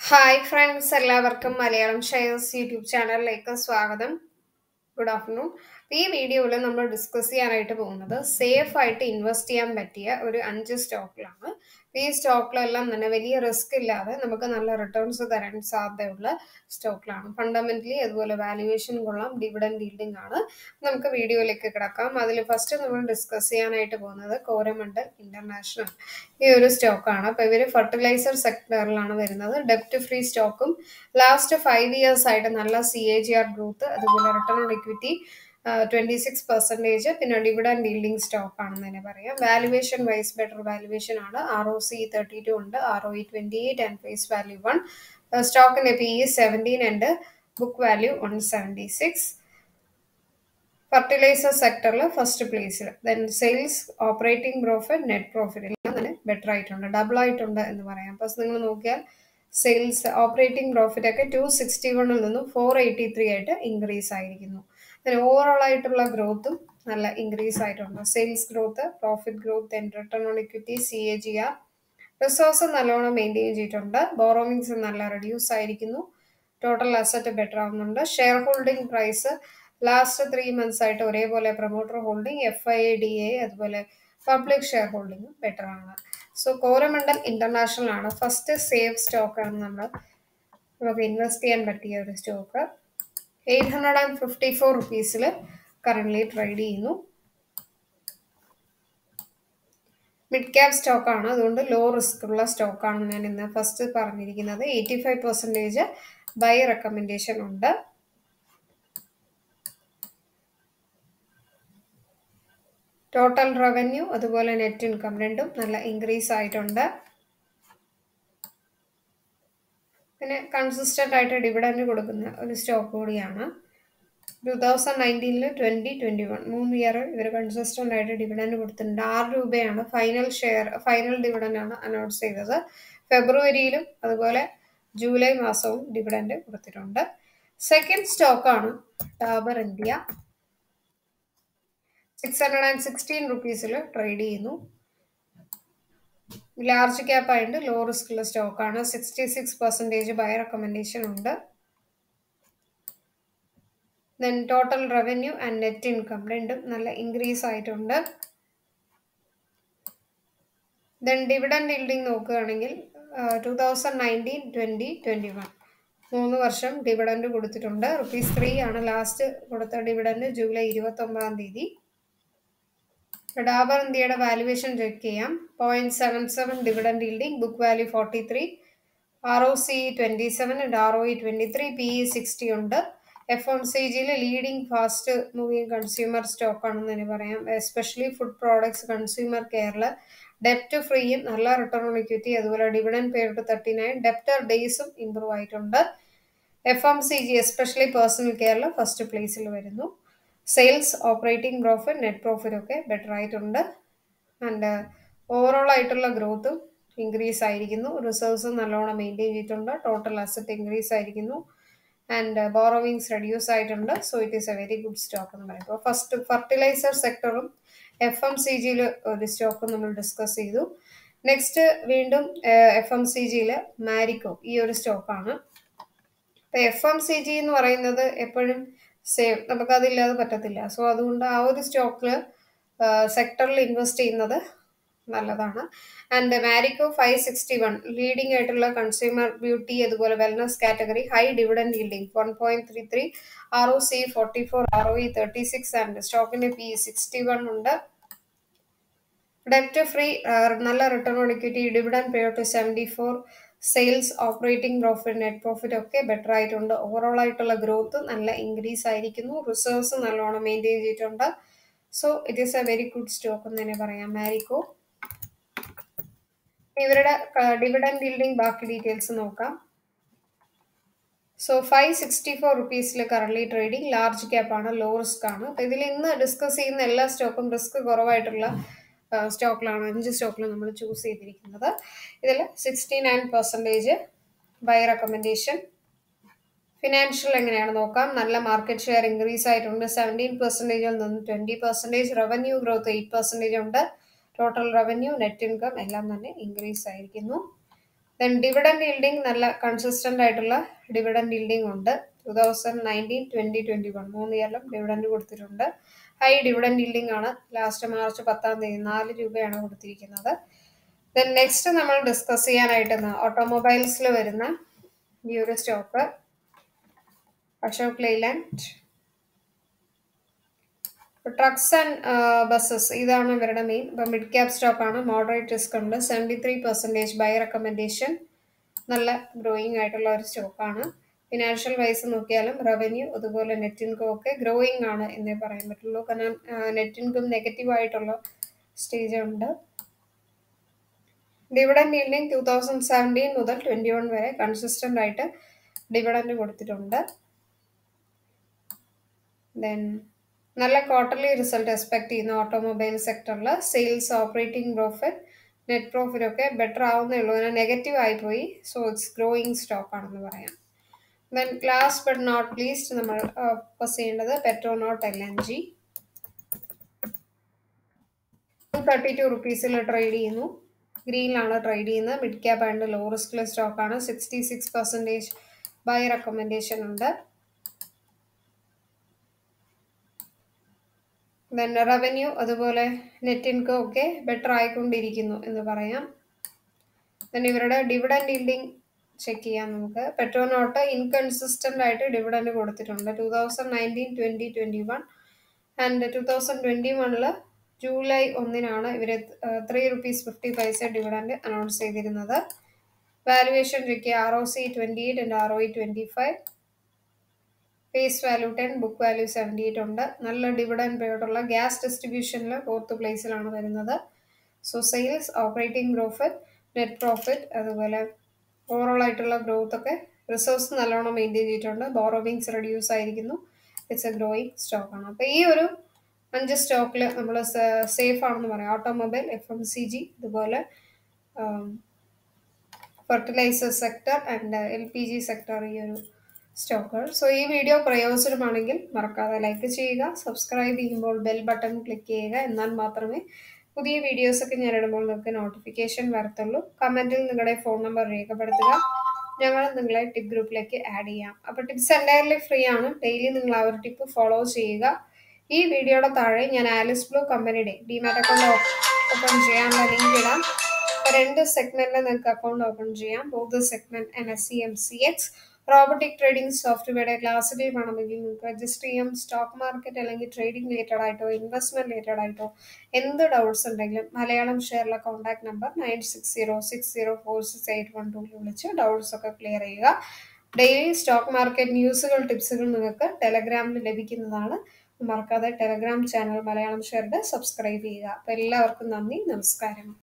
hi friends എല്ലാവർക്കും Malayalam shares YouTube ചാനലിലേക്ക് സ്വാഗതം ഗുഡ് ആഫ്റ്റർനൂൺ ഈ വീഡിയോയിൽ നമ്മൾ ഡിസ്കസ് ചെയ്യാനായിട്ട് പോകുന്നത് സേഫ് ആയിട്ട് ഇൻവെസ്റ്റ് ചെയ്യാൻ പറ്റിയ ഒരു അഞ്ച് സ്റ്റോക്കിലാണ് ഈ സ്റ്റോക്കിലെല്ലാം തന്നെ വലിയ റിസ്ക് ഇല്ലാതെ നമുക്ക് നല്ല റിട്ടേൺസ് തരാൻ സാധ്യതയുള്ള സ്റ്റോക്കിലാണ് ഫണ്ടമെന്റലി അതുപോലെ വാല്യുവേഷൻ കൊള്ളാം ഡിവിഡൻ ഡീൽഡിംഗ് ആണ് നമുക്ക് വീഡിയോയിലേക്ക് കിടക്കാം അതിൽ ഫസ്റ്റ് നമ്മൾ ഡിസ്കസ് ചെയ്യാനായിട്ട് പോകുന്നത് കോരമണ്ടൽ ഇന്റർനാഷണൽ ഈ ഒരു സ്റ്റോക്കാണ് അപ്പോൾ ഇവർ ഫെർട്ടിലൈസർ സെക്ടറിലാണ് വരുന്നത് ഡെപ്റ്റ് ഫ്രീ സ്റ്റോക്കും ലാസ്റ്റ് ഫൈവ് ഇയേഴ്സ് ആയിട്ട് നല്ല C A G R growth അതുപോലെ return on equity twenty six percentage പിന്നെ ഡിവിഡൻ ഡീൽഡിംഗ് സ്റ്റോക്ക് ആണെന്ന് തന്നെ പറയാം വാലുവേഷൻ വൈസ് ബെറ്റർ വാലുവേഷൻ ആണ് R O C thirty two ഉണ്ട് R O E twenty eight and face value one സ്റ്റോക്കിന്റെ P E seventeen and book value one seventy six fertiliser സെക്ടറിൽ first പ്ലേസിൽ then sales operating profit net profit എല്ലാം തന്നെ better ആയിട്ടുണ്ട് double ആയിട്ടുണ്ട് എന്ന് പറയാം അപ്പോൾ നിങ്ങൾ നോക്കിയാൽ സെയിൽസ് ഓപ്പറേറ്റിംഗ് പ്രോഫിറ്റ് ഒക്കെ ടു സിക്സ്റ്റി വണ്ണിൽ നിന്നും ഫോർ എയ്റ്റി ത്രീ ആയിട്ട് ഇൻക്രീസ് ആയിരിക്കുന്നു അതിന് ഓവറോൾ ആയിട്ടുള്ള ഗ്രോത്തും നല്ല ഇൻക്രീസ് ആയിട്ടുണ്ട് sales growth profit growth and return on equity C A G R resource നല്ലോണം മെയിൻറ്റെയിൻ ചെയ്തിട്ടുണ്ട് ബോറോമിങ്സ് നല്ല റെഡ്യൂസ് ആയിരിക്കുന്നു ടോട്ടൽ അസറ്റ് ബെറ്റർ ആവുന്നുണ്ട് share holding price last three months ആയിട്ട് ഒരേപോലെ promoter holding F I A D A അതുപോലെ public share ഹോൾഡിംഗും better ആണ് സോ കോരമണ്ടൽ ഇന്റർനാഷണൽ ആണ് ഫസ്റ്റ് സേഫ് സ്റ്റോക്ക് ആണ് നമ്മൾ നമുക്ക് ഇൻവെസ്റ്റ് ചെയ്യാൻ പറ്റിയ ഒരു stock eight hundred and fifty four റുപ്പീസിൽ കറൻ്റ്ലി ട്രേഡ് ചെയ്യുന്നു മിഡ് ക്യാപ് സ്റ്റോക്കാണ് അതുകൊണ്ട് ലോ റിസ്ക് ഉള്ള സ്റ്റോക്കാണ് ഞാൻ ഇന്ന് ഫസ്റ്റ് പറഞ്ഞിരിക്കുന്നത് eighty five percentage buy recommendation ഉണ്ട് ടോട്ടൽ റവന്യൂ അതുപോലെ നെറ്റ് ഇൻകം രണ്ടും നല്ല ഇൻക്രീസ് ആയിട്ടുണ്ട് പിന്നെ കൺസിസ്റ്റൻ്റ് ആയിട്ട് ഡിവിഡൻഡ് കൊടുക്കുന്ന ഒരു സ്റ്റോക്ക് കൂടിയാണ് ടു തൗസൻഡ് നയൻറ്റീനിൽ ട്വൻറ്റി ട്വൻറ്റി വൺ മൂന്ന് ഇയർ ഇവർ കൺസിസ്റ്റൻ്റ് ആയിട്ട് ഡിവിഡൻഡ് കൊടുത്തിട്ടുണ്ട് ആറ് രൂപയാണ് ഫൈനൽ ഷെയർ ഫൈനൽ ഡിവിഡൻഡ് ആണ് അനൗൺസ് ചെയ്തത് ഫെബ്രുവരിയിലും അതുപോലെ ജൂലൈ മാസവും ഡിവിഡൻഡ് കൊടുത്തിട്ടുണ്ട് സെക്കൻഡ് സ്റ്റോക്കാണ് Dabur India six hundred and sixteen റുപ്പീസിൽ ട്രേഡ് ചെയ്യുന്നു ലാർജ് ക്യാപ്പ് ആയിട്ട് ലോ റിസ്ക് ഉള്ള സ്റ്റോക്കാണ് sixty six percentage buy recommendation ഉണ്ട് then total revenue and net income രണ്ടും നല്ല ഇൻക്രീസ് ആയിട്ടുണ്ട് ദെൻ ഡിവിഡൻഡ് ഈൽഡിംഗ് നോക്കുകയാണെങ്കിൽ to thousand nineteen twenty twenty one മൂന്ന് വർഷം ഡിവിഡൻഡ് കൊടുത്തിട്ടുണ്ട് റുപ്പീസ് ത്രീ ആണ് ലാസ്റ്റ് കൊടുത്ത ഡിവിഡൻഡ് ജൂലൈ ഇരുപത്തൊമ്പതാം തീയതി ഡാബർ ഇന്ത്യയുടെ വാല്യുവേഷൻ ചെക്ക് ചെയ്യാം point seven seven dividend yielding book value forty three R O C twenty seven and R O E twenty three P E sixty ഉണ്ട് F M C ജിയിൽ leading fast moving consumer stock ആണെന്ന് തന്നെ പറയാം especially food products consumer കെയറിൽ ഡെപ്റ്റ് ഫ്രീയും നല്ല return on equity അതുപോലെ dividend paid thirty nine debtor ഡേയ്സും ഇമ്പ്രൂവ് ആയിട്ടുണ്ട് F M C G especially personal കെയറിൽ ഫസ്റ്റ് പ്ലേസിൽ വരുന്നു sales operating profit net profit ഒക്കെ ബെറ്റർ ആയിട്ടുണ്ട് ആൻഡ് ഓവറോൾ ആയിട്ടുള്ള ഗ്രോത്തും ഇൻക്രീസ് ആയിരിക്കുന്നു റിസർവ്സ് നല്ലോണം മെയിൻറ്റെയിൻ ചെയ്തിട്ടുണ്ട് ടോട്ടൽ അസറ്റ് ഇൻക്രീസ് ആയിരിക്കുന്നു ആൻഡ് ബോറോവിങ്സ് റെഡ്യൂസ് ആയിട്ടുണ്ട് so it is a very good stock എന്ന് പറയും അപ്പോൾ ഫസ്റ്റ് ഫെർട്ടിലൈസർ സെക്ടറും എഫ് എം സി ജിയിൽ ഒരു സ്റ്റോക്ക് നമ്മൾ ഡിസ്കസ് ചെയ്തു നെക്സ്റ്റ് വീണ്ടും എഫ് എം സി ജിയിൽ മാരിക്കോ ഈ ഒരു സ്റ്റോക്കാണ് അപ്പോൾ എഫ് എം സി ജി എന്ന് പറയുന്നത് എപ്പോഴും സേവ് നമുക്കതില്ലാതെ പറ്റത്തില്ല സോ അതുകൊണ്ട് ആ ഒരു സ്റ്റോക്കിൽ സെക്ടറിൽ ഇൻവെസ്റ്റ് ചെയ്യുന്നത് നല്ലതാണ് and Marico five sixty one leading ആയിട്ടുള്ള കൺസ്യൂമർ ബ്യൂട്ടി അതുപോലെ wellness category high dividend yielding one point three three R O C forty four R O E thirty six and സ്റ്റോക്കിന്റെ പി സിക്സ്റ്റി വൺ ഉണ്ട് ഡെപ്റ്റ് free നല്ല return on equity dividend pay two seventy four sales operating profit net profit ഒക്കെ better ആയിട്ടുണ്ട് overall ആയിട്ടുള്ള growth നല്ല increase ആയിരിക്കുന്നു reserves നല്ലോണം മെയിൻറ്റെയിൻ ചെയ്തിട്ടുണ്ട് so it is a very good stock എന്ന് തന്നെ പറയാം മാരിക്കോ ഇവരുടെ ഡിവിഡൻ ബിൽഡിംഗ് ബാക്കി ഡീറ്റെയിൽസ് നോക്കാം സോ ഫൈവ് സിക്സ്റ്റി ഫോർ റുപ്പീസിൽ കറന്റ് ട്രേഡിംഗ് ലാർജ് ക്യാപ്പ് ആണ് ലോ റിസ്ക് ആണ് അപ്പോൾ ഇതിൽ ഇന്ന് ഡിസ്കസ് ചെയ്യുന്ന എല്ലാ സ്റ്റോക്കും റിസ്ക് കുറവായിട്ടുള്ള സ്റ്റോക്കിലാണ് അഞ്ച് സ്റ്റോക്കിൽ നമ്മൾ ചൂസ് ചെയ്തിരിക്കുന്നത് ഇതിൽ sixty nine percentage buy recommendation financial എങ്ങനെയാണ് നോക്കാം നല്ല മാർക്കറ്റ് ഷെയർ ഇൻക്രീസ് ആയിട്ടുണ്ട് സെവൻറ്റീൻ പെർസെൻറ്റേജിൽ നിന്ന് twenty percentage revenue growth eight percentage ഉണ്ട് ടോട്ടൽ റവന്യൂ നെറ്റ് ഇൻകം എല്ലാം തന്നെ ഇൻക്രീസ് ആയിരിക്കുന്നു ദെൻ ഡിവിഡൻഡ് ഈൽഡിംഗ് നല്ല കൺസിസ്റ്റന്റ് ആയിട്ടുള്ള ഡിവിഡൻഡ് ഈൽഡിംഗ് ഉണ്ട് two thousand nineteen twenty twenty one മൂന്ന് ഇയറിലും ഡിവിഡൻഡ് കൊടുത്തിട്ടുണ്ട് ഹൈ ഡിവിഡൻഡ് ഈൽഡിംഗ് ആണ് ലാസ്റ്റ് മാർച്ച് പത്താം തീയതി നാല് രൂപയാണ് കൊടുത്തിരിക്കുന്നത് ദെൻ നെക്സ്റ്റ് നമ്മൾ ഡിസ്കസ് ചെയ്യാനായിട്ട് ഓട്ടോമൊബൈൽസിൽ വരുന്ന ഈ ഒരു stock Ashok Leyland trucks and buses ഇതാണ് ഇവരുടെ മെയിൻ ഇപ്പം മിഡ് ക്യാപ് സ്റ്റോക്ക് ആണ് മോഡറേറ്റ് റിസ്ക് ഉണ്ട് seventy three percentage buy recommendation നല്ല ഗ്രോയിങ് ആയിട്ടുള്ള ഒരു സ്റ്റോക്കാണ് ഫിനാൻഷ്യൽ വൈസ് നോക്കിയാലും റവന്യൂ അതുപോലെ നെറ്റ് ഇൻകം ഒക്കെ ഗ്രോയിങ് ആണ് എന്നേ പറയാൻ പറ്റുള്ളൂ കാരണം നെറ്റ് ഇൻകം നെഗറ്റീവ് ആയിട്ടുള്ള സ്റ്റേജ് ഉണ്ട് dividend yielding two thousand seventeen മുതൽ ട്വൻറ്റി വൺ വരെ കൺസിസ്റ്റൻ്റ് ആയിട്ട് ഡിവിഡൻഡ് കൊടുത്തിട്ടുണ്ട് ദെൻ നല്ല ക്വാർട്ടർലി റിസൾട്ട് എക്സ്പെക്ട് ചെയ്യുന്ന ഓട്ടോമൊബൈൽ സെക്ടറിൽ sales operating profit net profit ഒക്കെ ബെറ്റർ ആവുന്നേ ഉള്ളൂ അതിന് നെഗറ്റീവ് ആയിപ്പോയി സോ ഇറ്റ്സ് ഗ്രോയിങ് സ്റ്റോക്ക് ആണെന്ന് പറയാം then last but not least നമ്മൾ ഫോക്കസ് ചെയ്യേണ്ടത് Petronet L N G thirty two റുപ്പീസിൽ ട്രേഡ് ചെയ്യുന്നു ഗ്രീനിലാണ് ട്രേഡ് ചെയ്യുന്നത് മിഡ് ക്യാപ്പ് ആൻഡ് ലോ റിസ്കിലെ സ്റ്റോക്കാണ് sixty six percentage buy recommendation ഉണ്ട് ദെൻ റവന്യൂ അതുപോലെ നെറ്റ് ഇൻകം ഒക്കെ ബെറ്റർ ആയിക്കൊണ്ടിരിക്കുന്നു എന്ന് പറയാം ദെൻ ഇവരുടെ ഡിവിഡൻഡ് ഈൽഡിംഗ് ചെക്ക് ചെയ്യാം നമുക്ക് പെട്രോനോട്ട് ഇൻകൺസിസ്റ്റന്റ് ആയിട്ട് ഡിവിഡൻഡ് കൊടുത്തിട്ടുണ്ട് two thousand nineteen twenty twenty one and two thousand twenty വണ്ണിൽ ജൂലൈ ഒന്നിനാണ് ഇവർ three rupees fifty paise dividend announce ചെയ്തിരുന്നത് വാലുവേഷൻ ചെക്ക് ചെയ്യുക R O C twenty eight and R O E twenty five face value ten book value seventy eight ഉണ്ട് നല്ല dividend പേയോടുള്ള gas ഡിസ്ട്രിബ്യൂഷനിൽ fourth പ്ലേസിലാണ് വരുന്നത് so sales operating profit net profit അതുപോലെ overall ആയിട്ടുള്ള ഗ്രോത്ത് ഒക്കെ റിസോഴ്സ് നല്ലോണം മെയിൻറ്റെയിൻ ചെയ്തിട്ടുണ്ട് ബോറോവിങ്സ് റെഡ്യൂസ് ആയിരിക്കുന്നു ഇറ്റ്സ് എ ഗ്രോയിങ് സ്റ്റോക്കാണ് അപ്പോൾ ഈ ഒരു അഞ്ച് സ്റ്റോക്കിൽ നമ്മൾ സേഫ് ആണെന്ന് പറയാം automobile F M C G അതുപോലെ fertiliser sector and L P G sector ഈ ഒരു സ്റ്റോക്കുകൾ സോ ഈ വീഡിയോ പ്രയോജനമാണെങ്കിൽ മറക്കാതെ ലൈക്ക് ചെയ്യുക സബ്സ്ക്രൈബ് ചെയ്യുമ്പോൾ ബെൽ ബട്ടൺ ക്ലിക്ക് ചെയ്യുക എന്നാൽ മാത്രമേ പുതിയ വീഡിയോസൊക്കെ ഞാൻ ഇടുമ്പോൾ നിങ്ങൾക്ക് നോട്ടിഫിക്കേഷൻ വരത്തുള്ളൂ കമൻറ്റിൽ നിങ്ങളുടെ ഫോൺ നമ്പർ രേഖപ്പെടുത്തുക ഞങ്ങൾ നിങ്ങളെ ടിപ്പ് ഗ്രൂപ്പിലേക്ക് ആഡ് ചെയ്യാം അപ്പോൾ ടിപ്സ് എൻറ്റയർലി ഫ്രീ ആണ് ഡെയിലി നിങ്ങൾ ആ ഒരു ടിപ്പ് ഫോളോ ചെയ്യുക ഈ വീഡിയോയുടെ താഴെ ഞാൻ ആലിസ് ബ്ലൂ കമ്പനിയുടെ ഡിമാറ്റ് അക്കൗണ്ട് ഓപ്പൺ ചെയ്യാനുള്ള ലിങ്ക് ഇടാം രണ്ട് സെഗ്മെന്റിൽ നിങ്ങൾക്ക് അക്കൗണ്ട് ഓപ്പൺ ചെയ്യാം both segment N S C M C X robotic trading സോഫ്റ്റ്വെയറുടെ ക്ലാസ്സിൽ വേണമെങ്കിൽ നിങ്ങൾക്ക് രജിസ്റ്റർ ചെയ്യാം സ്റ്റോക്ക് മാർക്കറ്റ് അല്ലെങ്കിൽ ട്രേഡിംഗ് റിലേറ്റഡ് ആയിട്ടോ ഇൻവെസ്റ്റ്മെന്റ് റിലേറ്റഡ് ആയിട്ടോ എന്ത് ഡൗട്ട്സ് ഉണ്ടെങ്കിലും മലയാളം ഷെയറിലെ contact number nine six zero six zero four six eight one ടൂവിൽ വിളിച്ച് ഡൗട്ട്സ് ഒക്കെ ക്ലിയർ ചെയ്യുക ഡെയിലി സ്റ്റോക്ക് മാർക്കറ്റ് ന്യൂസുകൾ ടിപ്സുകൾ നിങ്ങൾക്ക് ടെലഗ്രാമിൽ ലഭിക്കുന്നതാണ് മറക്കാതെ ടെലഗ്രാം ചാനൽ മലയാളം ഷെയറുടെ സബ്സ്ക്രൈബ് ചെയ്യുക അപ്പോൾ എല്ലാവർക്കും നന്ദി നമസ്കാരം